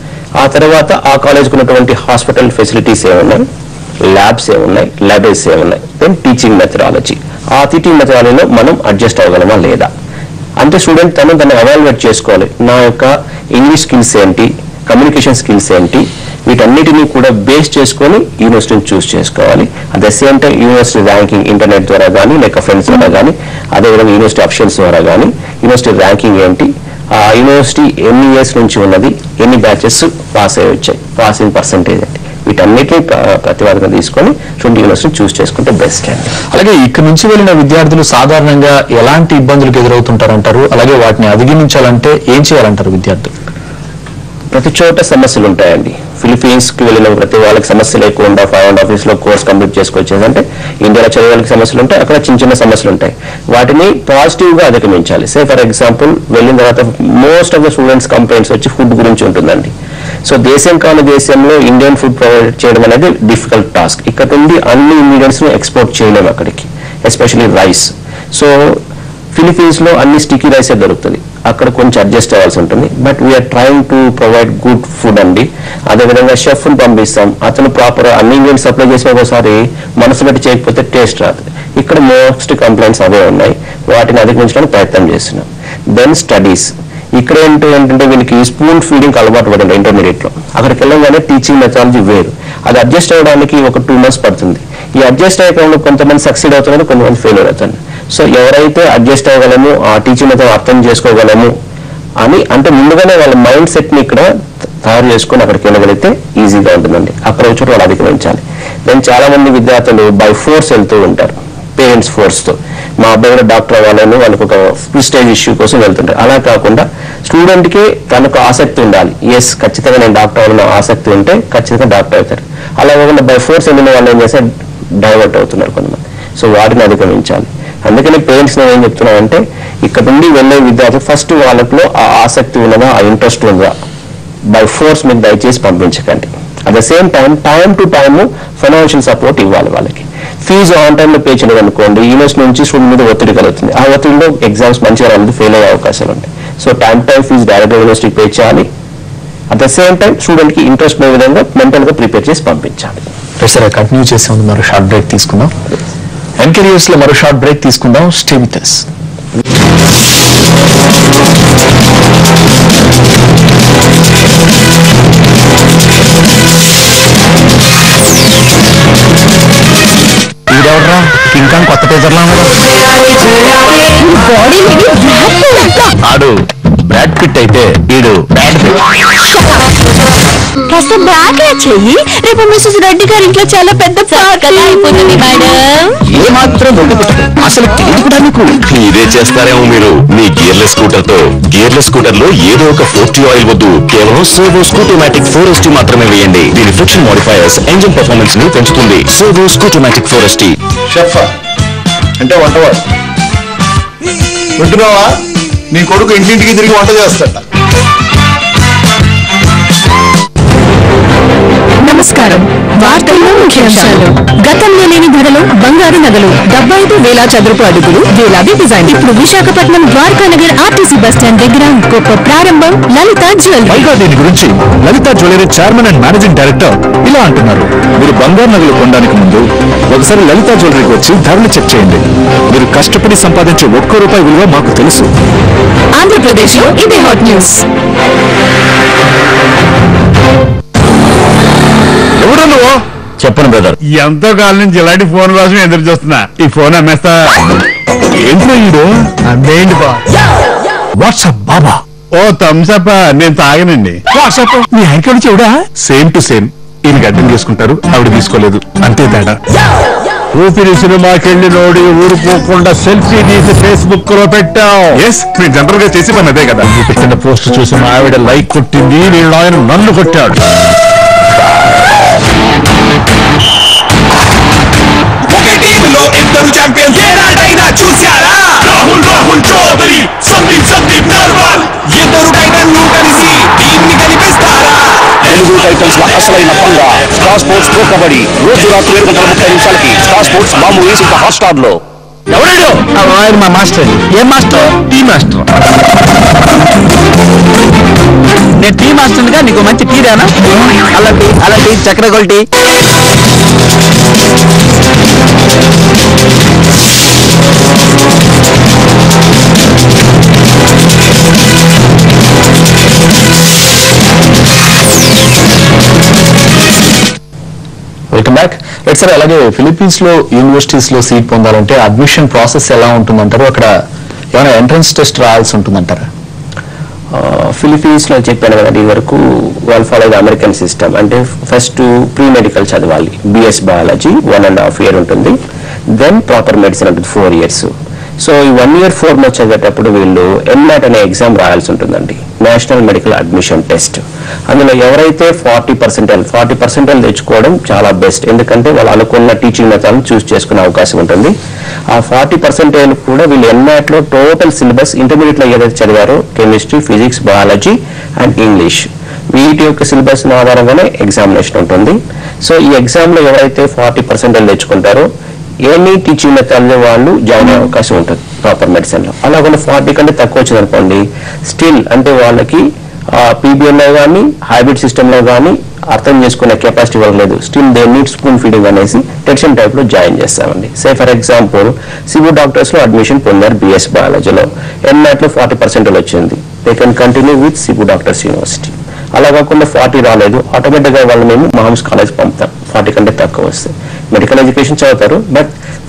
ఆ తర్వాత ఆ కాలేజ్ ఉన్నటువంటి హాస్పిటల్ ఫెసిలిటీస్ ఏమున్నాయి ల్యాబ్స్ ఏమున్నాయి లైబ్రరీస్ ఏమున్నాయి దెన్ టీచింగ్ మెథడాలజీ ఆ టీచింగ్ మెథడాలజీలో మనం అడ్జస్ట్ అవ్వగలమా లేదా అంటే స్టూడెంట్ తను దాన్ని అవాల్యుయేట్ చేసుకోవాలి నా యొక్క ఇంగ్లీష్ స్కిల్స్ ఏంటి కమ్యూనికేషన్ స్కిల్స్ ఏంటి వీటన్నిటిని కూడా బేస్ చేసుకొని యూనివర్సిటీని చూస్ చేసుకోవాలి at the same time university ranking internet ద్వారా కానీ లేక ఫ్రెండ్స్ ద్వారా కానీ అదేవిధంగా యూనివర్సిటీ అఫిషియల్స్ ద్వారా కానీ యూనివర్సిటీ ర్యాంకింగ్ ఏంటి ఆ యూనివర్సిటీ ఎన్ని ఇయర్స్ నుంచి ఉన్నది ఎన్ని బ్యాచెస్ పాస్ అయ్యి వచ్చాయి పాసింగ్ పర్సంటేజ్ ఏంటి వీటన్నిటిని ప్ర- ప్రతిపాదన తీసుకొని స్టూడెంట్ యూనివర్సిటీ చూస్ చేసుకుంటే బెస్ట్ అండి అలాగే ఇక్కడ నుంచి వెళ్ళిన విద్యార్థులు సాధారణంగా ఎలాంటి ఇబ్బందులకు ఎదురవుతుంటారంటారు అలాగే వాటిని అధిగమించాలంటే ఏం చేయాలంటారు విద్యార్థులు ప్రతి చోట సమస్యలు ఉంటాయండి ఫిలిపీన్స్ కి వెళ్ళిన ప్రతి వాళ్ళకి సమస్య లేకుండా ఫైవ్ అండ్ ఆఫీస్ లో కోర్స్ కంప్లీట్ చేసుకొచ్చేది అంటే ఇండియాలో చదివే వాళ్ళకి సమస్యలు ఉంటాయి అక్కడ చిన్న చిన్న సమస్యలు ఉంటాయి వాటిని పాజిటివ్ గా అధిగమించాలి సే ఫర్ ఎగ్జాంపుల్ వెళ్ళిన తర్వాత most of the students complaints వచ్చి ఫుడ్ గురించి ఉంటుందండి సో దేశం కాని దేశంలో ఇండియన్ ఫుడ్ ప్రొవైడ్ చేయడం అనేది డిఫికల్ట్ టాస్క్ ఇక్కడ నుండి అన్ని ఇంగ్రీడియంట్స్ ను ఎక్స్పోర్ట్ చేయలేము అక్కడికి ఎస్పెషల్లీ రైస్ సో ఫిలిపీన్స్ లో అన్ని స్టికీ రైసే దొరుకుతుంది అక్కడ కొంచెం అడ్జస్ట్ అవ్వాల్సి ఉంటుంది but we're trying to provide good food అండి అదేవిధంగా షెఫ్ ని పంపిస్తాం అతను ప్రాపర్ అన్ని ఇంగ్రీడియంట్స్ సప్లై చేసిన ఒకసారి మనసు పెట్టి చేయకపోతే టేస్ట్ రాదు ఇక్కడ మోస్ట్ కంప్లైంట్స్ అవే ఉన్నాయి వాటిని అధిగమించడానికి ప్రయత్నం చేస్తున్నాం దెన్ స్టడీస్ ఇక్కడ ఏంటి ఏంటంటే వీళ్ళకి స్పూన్ ఫీడింగ్ అలవాటు పడండి ఇంటర్మీడియట్ లో అక్కడికి వెళ్ళగానే టీచింగ్ మెథడాలజీ వేరు అది అడ్జస్ట్ అవ్వడానికి ఒక టూ మంత్స్ పడుతుంది ఈ అడ్జస్ట్ అయ్యకుండా కొంతమంది సక్సీడ్ అవుతున్నారు కొంతమంది ఫెయిల్యూర్ అవుతున్నారు సో ఎవరైతే అడ్జస్ట్ అవ్వగలము ఆ టీచింగ్ మెథడ్ అర్థం చేసుకోగలము అని అంటే ముందుగానే వాళ్ళ మైండ్ సెట్ ని ఇక్కడ తయారు చేసుకొని అక్కడికి వెళ్ళగలిగితే ఈజీగా ఉంటుందండి అక్కడ వచ్చి వాళ్ళు అధిగమించాలి దెన్ చాలా మంది విద్యార్థులు బై ఫోర్స్ వెళ్తూ ఉంటారు పేరెంట్స్ ఫోర్స్ తో మా అబ్బాయి కూడా డాక్టర్ అవ్వాలని వాళ్ళకి ఒక ప్రిస్టేజ్ ఇష్యూ కోసం వెళ్తుంటారు అలా కాకుండా స్టూడెంట్ కి తనకు ఆసక్తి ఉండాలి ఎస్ ఖచ్చితంగా నేను డాక్టర్ అవ్వాలన్న ఆసక్తి ఉంటే ఖచ్చితంగా డాక్టర్ అవుతారు అలా కాకుండా బై ఫోర్స్ వెళ్ళిన వాళ్ళు ఏం చేస్తే డైవర్ట్ అవుతున్నారు కొంతమంది సో వాటిని అధిగమించాలి అందుకని పేరెంట్స్ నేను ఏం చెప్తున్నానంటే ఇక్కడ నుండి వెళ్ళే విద్యార్థులు ఫస్ట్ వాళ్ళలో ఆ ఆసక్తి ఉన్నదా ఆ ఇంట్రెస్ట్ ఉందా బై ఫోర్స్ మీరు దయచేసి పంపించకండి at the same time time to time financial support ఇవ్వాలి వాళ్ళకి ఫీజు ఆన్ టైంలో పే చేయలేదు అనుకోండి యూనివర్సిటీ నుంచి స్టూడెంట్ మీద ఒత్తిడి కలుగుతుంది ఆ ఒత్తిడిలో ఎగ్జామ్స్ మంచిగా రాలేదు ఫెయిల్ అయ్యే అవకాశాలు ఉంటాయి so time time fees direct యూనివర్సిటీకి పే చేయాలి at the same time student కి ఇంట్రెస్ట్ ఉన్న విధంగా మెంటల్ గా ప్రిపేర్ చేసి పంపించాలి సరే కంటిన్యూ చేసే ముందు మరో షార్ట్ బ్రేక్ తీసుకుందాం ఎన్కెరియర్స్ లో మరో షార్ట్ బ్రేక్ తీసుకుందాం స్టే విత్ us. ఈడెవడ్రా కింగ్ కాంగ్ కొత్త టీచర్లా ఆడు బ్రాడ్ పిట్ అయితే ఈడు బ్రాడ్ పిట్ కాస్త బాగా చెయ్యి రేపు మిస్సెస్ రెడ్డి గారి ఇంట్లో చాలా పెద్ద పార్టీ అయిపోతుంది మేడం ఏ మాత్రం దొంగ పుట్టదు. అసలు తెలియదు కూడా నీకు ఇదే చేస్తారేమో మీరు మీ గేర్లెస్ స్కూటర్ తో గేర్లెస్ స్కూటర్ లో ఏదో ఒక ఫోర్టీ ఆయిల్ వద్దు కేవలం సోవో స్కూటోమాటిక్ ఫోర్ ఎస్టీ మాత్రమే వేయండి దీని ఫ్రిక్షన్ మోడిఫైయర్స్ ఇంజిన్ పర్ఫార్మెన్స్ ని పెంచుతుంది సోవో స్కూటోమాటిక్ ఫోర్ ఎస్టీ షెఫ్ అంటే వంటవాడు వింటున్నావా నీ కొడుకు ఇంటింటికి తిరిగి వంట చేస్తాడ నమస్కారం వార్తల్లో ముఖ్యాంశాలు గతంలో లేని ధరలో బంగారు నగలు డెబ్బై ఐదు వేల చదురపు అడుగులు వేలాది డిజైన్ ఇప్పుడు Visakhapatnam Dwaraka Nagar RTC bus stand దగ్గర గొప్ప ప్రారంభం లలిత జ్యువెలరీ పైగా దీని గురించి Lalitha jewellery chairman and managing director ఇలా అంటున్నారు మీరు బంగారు నగలు కొనడానికి ముందు ఒకసారి లలిత జ్యువెలరీకి వచ్చి ధరలు చెక్ చేయండి మీరు కష్టపడి సంపాదించే ఒక్కో రూపాయి విలువ మాకు తెలుసు ఆంధ్రప్రదేశ్ లో ఇదే హాట్ న్యూస్ ఎవరు నువ్వు చెప్పను బ్రదర్ ఎంతో కాలం నుంచి ఇలాంటి ఫోన్ కోసం ఎదురు చూస్తున్నా ఈ ఫోన్ అమ్మేస్తా ఏంటో ఈడు అమ్మేయండి బా వాట్సాప్ బాబా ఓ థమ్సప్ నేను తాగనండి వాట్సాప్ మీ యాంకర్ చెవుడా సేమ్ టు సేమ్ ఈయనకి అర్థం చేసుకుంటారు ఆవిడ తీసుకోలేదు అంతే తేడా ఊపిరి సినిమాకెళ్ళి నోడి ఊరుకోకుండా సెల్ఫీ తీసి ఫేస్బుక్ లో పెట్టాం ఎస్ మీరు జనరల్ గా చేసి పని అదే కదా నువ్వు పెట్టిన పోస్ట్ చూసి మా ఆవిడ లైక్ కొట్టింది నేను ఆయన నన్ను కొట్టాడు ఒకే టీంలో ఇద్దరు ఛాంపియన్స్ ఏనాడైనా చూశారా రాహుల్ రాహుల్ చౌదరి సందీప్ సందీప్ నర్వాల్ ఇద్దరు టైటన్లు కలిసి టీం ని కనిపిస్తారా తెలుగు టైటల్స్ లో అసలైన పంగ స్టార్ స్పోర్ట్స్ ప్రో కబడ్డీ రోజు రాత్రి ఏడు గంటల ముప్పై నిమిషాలకి స్టార్ స్పోర్ట్స్ మాము వేసి హాట్ స్టార్ లో ఎవడు ఆయన మా మాస్టర్ ఏం మాస్టర్ టీ మాస్టర్ నేను టీ మాస్టర్ గా నీకు మంచి టీ రానా అలాంటి అలాంటి చక్ర గొల్టీ వెల్కమ్ బ్యాక్ రైట్ సార్ అలాగే ఫిలిప్పీన్స్ లో యూనివర్సిటీస్ లో సీట్ పొందాలంటే అడ్మిషన్ ప్రాసెస్ ఎలా ఉంటుందంటారు అక్కడ ఏమైనా ఎంట్రన్స్ టెస్ట్ రాయాల్సి ఉంటుందంటారా ఫిలిపీన్స్ లో చెప్పాను కదా ఈ వరకు వాళ్ళు ఫాలో అమెరికన్ సిస్టమ్ అంటే ఫస్ట్ ప్రీ మెడికల్ చదవాలి BS biology one and half year ఉంటుంది దెన్ ప్రాపర్ మెడిసిన్ ఉంటుంది ఫోర్ ఇయర్స్ సో ఈ వన్ ఇయర్ ఫోర్ మంత్ చదివేటప్పుడు వీళ్ళు ఎంనాట్ అనే ఎగ్జామ్ రాయాల్సి ఉంటుందండి నేషనల్ మెడికల్ అడ్మిషన్ టెస్ట్ అందులో ఎవరైతే ఫార్టీ పర్సెంటైల్ ఫార్టీ పర్సెంటైల్ తెచ్చుకోవడం చాలా బెస్ట్ ఎందుకంటే వాళ్ళు అనుకున్న టీచింగ్ మెథడ్ చూస్ చేసుకునే అవకాశం ఉంటుంది ఆ ఫార్టీ పర్సెంటైల్ కూడా వీళ్ళు ఎంనాట్ లో టోటల్ సిలబస్ ఇంటర్మీడియట్ లో ఏదైతే చదివారో chemistry physics biology and English వీటి యొక్క సిలబస్ ఆధారంగానే ఎగ్జామినేషన్ ఉంటుంది సో ఈ ఎగ్జామ్ లో ఎవరైతే ఫార్టీ పర్సెంటైల్ తెచ్చుకుంటారో ఎనీ టీచింగ్ మెథడ్ వాళ్ళు జాయిన్ అయ్యే అవకాశం ఉంటుంది ప్రాపర్ మెడిసిన్ లో అలా కొన్ని ఫార్టీ కంటే తక్కువ వచ్చింది అనుకోండి స్టిల్ అంటే వాళ్ళకి పీబీఎన్ లో కానీ హైబ్రిడ్ సిస్టమ్ లో కానీ అర్థం చేసుకునే కెపాసిటీ వాళ్ళకి లేదు still they need spoon feeding అనేసి టెక్షన్ టైప్ లో జాయిన్ చేస్తామండి say for example Cebu doctors లో అడ్మిషన్ పొందారు బిఎస్ బయాలజీలో ఎంనాట్ లో ఫార్టీ పర్సెంట్ వచ్చింది they can continue with Cebu doctors university అలా కాకుండా ఫార్టీ రాలేదు ఆటోమేటిక్గా వాళ్ళు మేము మహమ్స్ కాలేజ్ పంపుతాం ఫార్టీ కంటే తక్కువ వస్తే మెడికల్ ఎడ్యుకేషన్ చదువుతారు బట్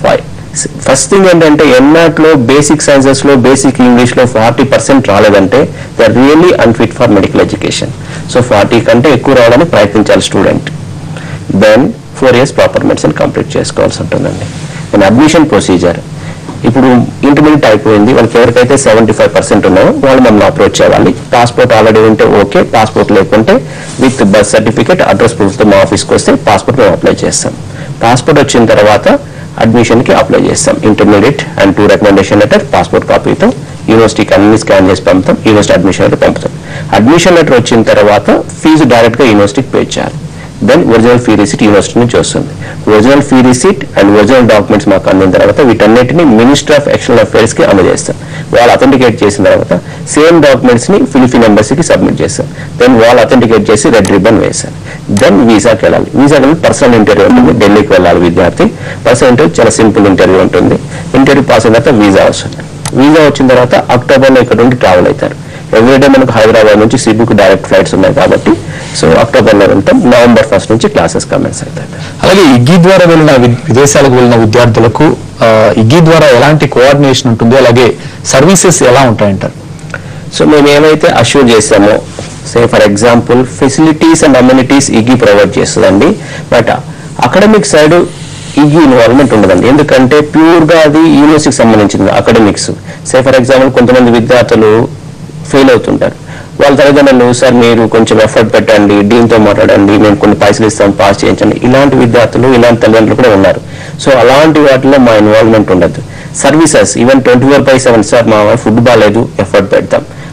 ఫస్ట్ థింగ్ ఏంటంటే ఎన్ఆట్ లో బేసిక్ సైన్సెస్ లో బేసిక్ ఇంగ్లీష్ లో ఫార్టీ పర్సెంట్ రాలేదంటే they are really unfit for medical education so forty కంటే ఎక్కువ రావడానికి ప్రయత్నించాలి student then four years proper medicine complete చేసుకోవాల్సి ఉంటుందండి దెన్ అడ్మిషన్ ప్రొసీజర్ ఇప్పుడు ఇంటర్మీడియట్ అయిపోయింది వాళ్ళకి ఎవరికైతే సెవెంటీ ఫైవ్ పర్సెంట్ ఉన్నాయో వాళ్ళు మమ్మల్ని అప్రోచ్ చేయాలి పాస్పోర్ట్ ఆల్రెడీ ఉంటే ఓకే పాస్పోర్ట్ లేకుంటే విత్ బర్త్ సర్టిఫికేట్ అడ్రస్ ప్రూఫ్తో మా ఆఫీస్కి వస్తే పాస్పోర్ట్ మేము అప్లై చేస్తాం పాస్పోర్ట్ వచ్చిన తర్వాత అడ్మిషన్ కి అప్లై చేస్తాం intermediate and two recommendation letter passport కాపీతో యూనివర్సిటీకి అన్ని స్కాన్ చేసి పంపుతాం యూనివర్సిటీ అడ్మిషన్ లెటర్ పంపుతాం అడ్మిషన్ లెటర్ వచ్చిన తర్వాత ఫీజు డైరెక్ట్ గా యూనివర్సిటీకి పే చేయాలి then original fee receipt university నుంచి వస్తుంది original fee receipt and original documents మాకు అందిన తర్వాత వీటన్నిటిని మినిస్టర్ ఆఫ్ ఎక్స్టర్నల్ అఫైర్స్ కి అందజేస్తాం వాళ్ళు అథెంటికేట్ చేసిన తర్వాత సేమ్ డాక్యుమెంట్స్ ని ఫిలిపిన్ ఎంబసీకి సబ్మిట్ చేస్తాం దెన్ వాళ్ళు అథెంటికేట్ చేసి రెడ్ రిబన్ వేస్తారు దెన్ వీసాకి వెళ్ళాలి వీసాకి వెళ్ళి పర్సనల్ ఇంటర్వ్యూ ఉంటుంది ఢిల్లీకి వెళ్ళాలి విద్యార్థి పర్సనల్ ఇంటర్వ్యూ చాలా సింపుల్ ఇంటర్వ్యూ ఉంటుంది ఇంటర్వ్యూ పాస్ అయిన తర్వాత వీసా వస్తుంది వీసా వచ్చిన తర్వాత అక్టోబర్లో ఇక్కడ నుండి ట్రావెల్ అవుతారు ఎవ్రీడే మనకు హైదరాబాద్ నుంచి సిబుకు డైరెక్ట్ ఫ్లైట్స్ ఉన్నాయి కాబట్టి సో అక్టోబర్లో వెళ్తాం నవంబర్ ఫస్ట్ నుంచి క్లాసెస్ కమెన్స్ అవుతాయి అలాగే ఇగ్గి ద్వారా వెళ్ళిన వి- విదేశాలకు వెళ్ళిన విద్యార్థులకు ఆ, ఇగ్గి ద్వారా ఎలాంటి కోఆర్డినేషన్ ఉంటుంది అలాగే సర్వీసెస్ ఎలా ఉంటాయంటారు సో మేము ఏమైతే అష్యూర్ చేసామో say for example facilities and amenities ఇగ్గి ప్రొవైడ్ చేస్తుందండి బట్ అకాడమిక్ సైడ్ ఇగ్గి ఇన్వాల్వ్మెంట్ ఉండదండి ఎందుకంటే ప్యూర్గా అది యూనివర్సిటీకి సంబంధించింది అకాడమిక్స్ సే ఫర్ ఎగ్జాంపుల్ కొంతమంది విద్యార్థులు ఫెయిల్ అవుతుంటారు వాళ్ళ తల్లిదండ్రులు సార్ మీరు కొంచెం ఎఫర్ట్ పెట్టండి డీన్తో మాట్లాడండి మేము కొన్ని పైసలు ఇస్తాం పాస్ చేయించండి ఇలాంటి విద్యార్థులు ఇలాంటి తల్లిదండ్రులు కూడా ఉన్నారు సో అలాంటి వాటిలో మా ఇన్వాల్వ్మెంట్ ఉండదు services even twenty four by seven sir మా ఫుడ్ బాగాలేదు ఎఫర్ట్ పెడతాం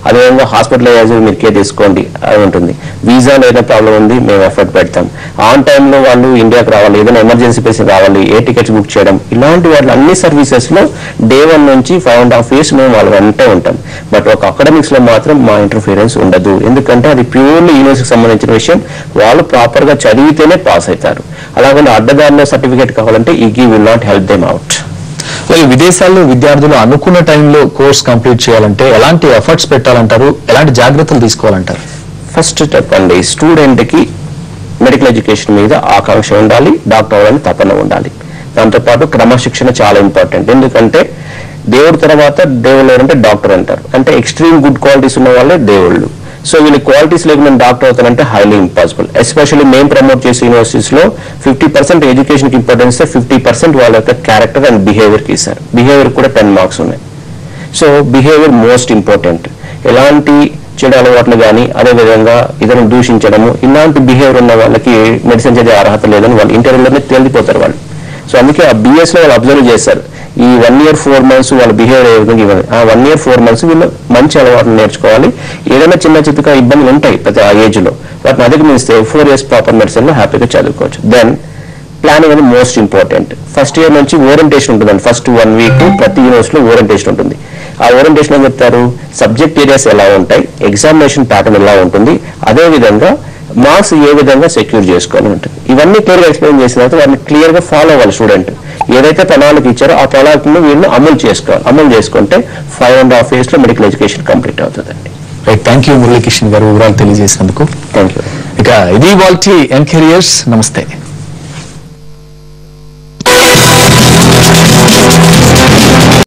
అదేవిధంగా హాస్పిటలైజ్ మీరు కేర్ తీసుకోండి అది ఉంటుంది వీసా ఏదైనా ప్రాబ్లం ఉంది మేము ఎఫర్ట్ పెడతాం ఆన్ టైంలో వాళ్ళు ఇండియాకి రావాలి ఏదైనా ఎమర్జెన్సీ పేషెంట్ రావాలి ఏ టికెట్స్ బుక్ చేయడం ఇలాంటి వాళ్ళ అన్ని సర్వీసెస్ లో డే వన్ నుంచి ఫైవ్ అండ్ హాఫ్ ఇయర్స్ మేము వాళ్ళ వెంటే ఉంటాం బట్ ఒక అకాడమిక్స్ లో మాత్రం మా ఇంటర్ఫీరెన్స్ ఉండదు ఎందుకంటే అది ప్యూర్లీ యూనివర్సిటీకి సంబంధించిన విషయం వాళ్ళు ప్రాపర్ గా చదివితేనే పాస్ అవుతారు అలాగే అడ్డదారిలో సర్టిఫికేట్ కావాలంటే ఈగీ will not help them out అలాగే విదేశాల్లో విద్యార్థులు అనుకున్న టైంలో కోర్స్ కంప్లీట్ చేయాలంటే ఎలాంటి ఎఫర్ట్స్ పెట్టాలంటారు ఎలాంటి జాగ్రత్తలు తీసుకోవాలంటారు ఫస్ట్ స్టెప్ అండి స్టూడెంట్ కి మెడికల్ ఎడ్యుకేషన్ మీద ఆకాంక్ష ఉండాలి డాక్టర్ అవ్వాలని తపన ఉండాలి దాంతోపాటు క్రమశిక్షణ చాలా ఇంపార్టెంట్ ఎందుకంటే దేవుడి తర్వాత దేవుళ్ళు ఎవరంటే డాక్టర్ అంటారు అంటే ఎక్స్ట్రీమ్ గుడ్ క్వాలిటీస్ ఉన్న వాళ్ళే దేవుళ్ళు సో వీళ్ళ క్వాలిటీస్ లేకుండా డాక్టర్ అవుతానంటే హైలీ ఇంపాసిబుల్ ఎస్పెషల్లీ మేము ప్రమోట్ చేసే యూనివర్సిటీస్ లో ఫిఫ్టీ పర్సెంట్ ఎడ్యుకేషన్ కి ఇంపార్టెన్స్ ఫిఫ్టీ పర్సెంట్ వాళ్ళ యొక్క క్యారెక్టర్ అండ్ బిహేవియర్ కి ఇస్తారు బిహేవియర్ కూడా టెన్ మార్క్స్ ఉన్నాయి సో బిహేవియర్ మోస్ట్ ఇంపార్టెంట్ ఎలాంటి చెడు అలవాట్లు కానీ అదేవిధంగా ఇతరులను దూషించడము ఇలాంటి బిహేవియర్ ఉన్న వాళ్ళకి మెడిసిన్ చదివే అర్హత లేదని వాళ్ళు ఇంటర్వ్యూలోనే తేలిపోతారు వాళ్ళు సో అందుకే ఆ బిఎస్ లో వాళ్ళు అబ్జర్వ్ చేస్తారు ఈ వన్ ఇయర్ ఫోర్ మంత్స్ వాళ్ళ బిహేవియర్ ఏ విధంగా ఇవ్వాలి ఆ వన్ ఇయర్ ఫోర్ మంత్స్ వీళ్ళు మంచి అలవాట్లు నేర్చుకోవాలి ఏదైనా చిన్న చిత్తగా ఇబ్బందులు ఉంటాయి ప్రతి ఆ ఏజ్ లో వాటిని అధిగమిస్తే ఫోర్ ఇయర్స్ ప్రాపర్ మెడిసిన్ లో హ్యాపీగా చదువుకోవచ్చు దెన్ ప్లానింగ్ అనేది మోస్ట్ ఇంపార్టెంట్ ఫస్ట్ ఇయర్ నుంచి ఓరియంటేషన్ ఉంటుందండి ఫస్ట్ వన్ వీక్ ప్రతి యూనివర్సిటీలో ఓరియంటేషన్ ఉంటుంది ఆ ఓరియంటేషన్ ఏం చెప్తారు సబ్జెక్ట్ ఏరియాస్ ఎలా ఉంటాయి ఎగ్జామినేషన్ ప్యాటర్న్ ఎలా ఉంటుంది అదే విధంగా మార్క్స్ ఏ విధంగా సెక్యూర్ చేసుకోవాలి ఉంటుంది ఇవన్నీ క్లియర్ గా ఎక్స్ప్లెయిన్ చేసిన తర్వాత వాటిని క్లియర్ గా ఫాలో అవ్వాలి స్టూడెంట్ ఏదైతే ప్రణాళిక ఇచ్చారో ఆ ప్రణాళికను వీళ్ళు అమలు చేసుకోవాలి అమలు చేసుకుంటే ఫైవ్ అండ్ హాఫ్ ఇయర్స్ లో మెడికల్ ఎడ్యుకేషన్ కంప్లీట్ అవుతుందండి right thank you Muralikrishna garu వివరాలు తెలియజేసినందుకు థ్యాంక్ యూ ఇక ఇది వాల్టీ ఎన్ కెరియర్స్ నమస్తే